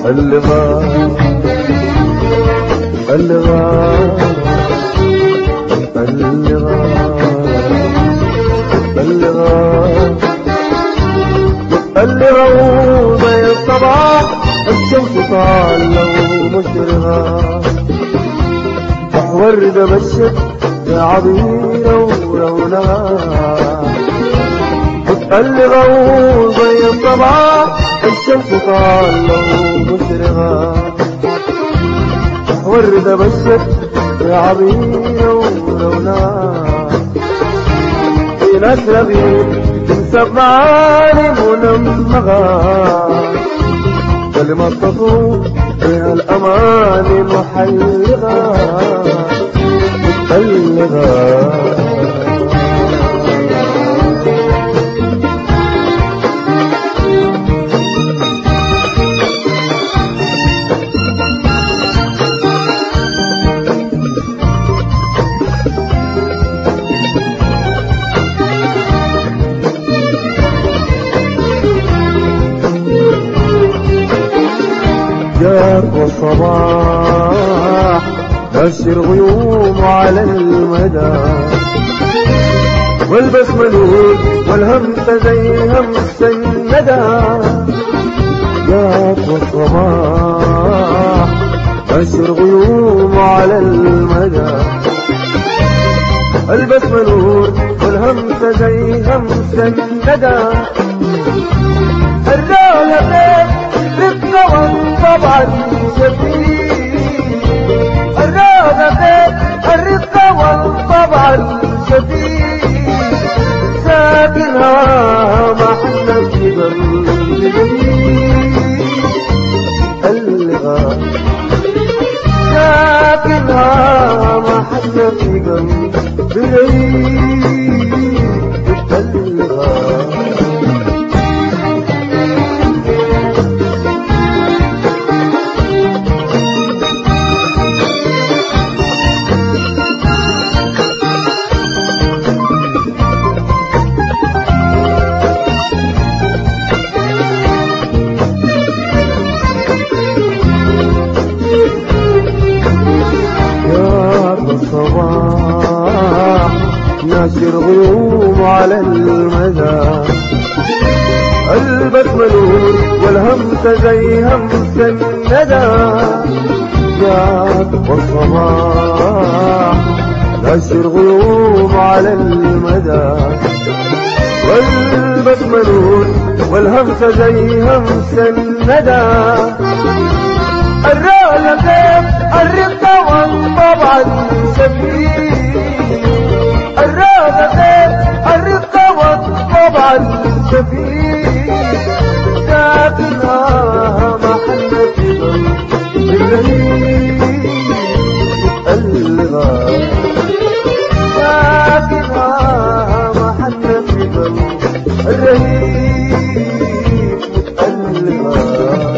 اللي غاب اللي غاب اللي غاب اللي غاب اللي غاب يا الصباح الشمس طالة ومشرقة وردة بشت يا عبيرة ولونها اللي غوض زي الصباح الشمس طالة ومشرقة وردة بشت يا عبيرة ولونها في ناس ربيع تنسب معاني منمغة كلمة تطوف فيها الأماني محيرة متبلغة جاك والصباح بشر غيوم على المدى والبسمة والهمسة زي همس الندى جاك والصباح بشر غيوم على المدى البسمة نور والهمسة زي همس الندى الرالة رقة والطبع الشفيف الرالة الرقة والطبع الشفيف ساكنها محل في اللغة ساكنها محل في قلب اللغة يا الصباح ناشر غيوم على المدى البسمة نور والهمسة زي همس الندى جاك والصباح ناشر غيوم على المدى والبسمة نور والهمسة زي همس الندى الرأي كيف الرقة والطبع الشفيف الرأي كيف الرقة والطبع الشفيف ساكنها محل في اللغة ساكنها محل في الرهيب اللغة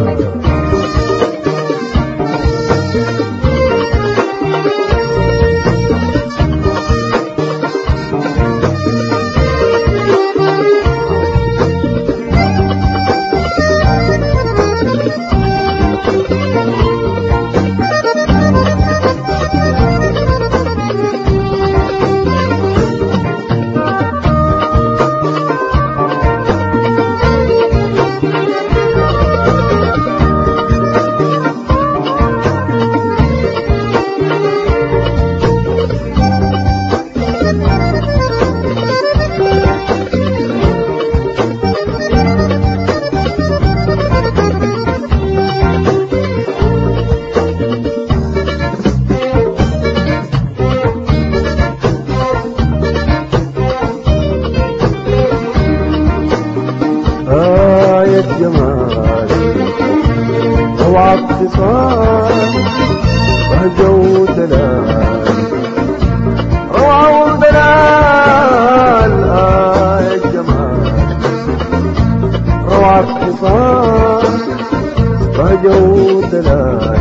آية جمال روعة اتصال بهجة ودلال روعة ودلال آية جمال روعة اتصال بهجة ودلال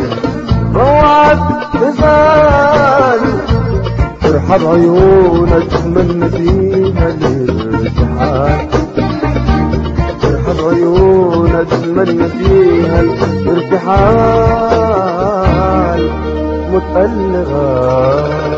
روعة اتصال ترحب عيونك تتمنى فيها الارتحال ترحب عيونك أتمنى فيها الارتحال متألغة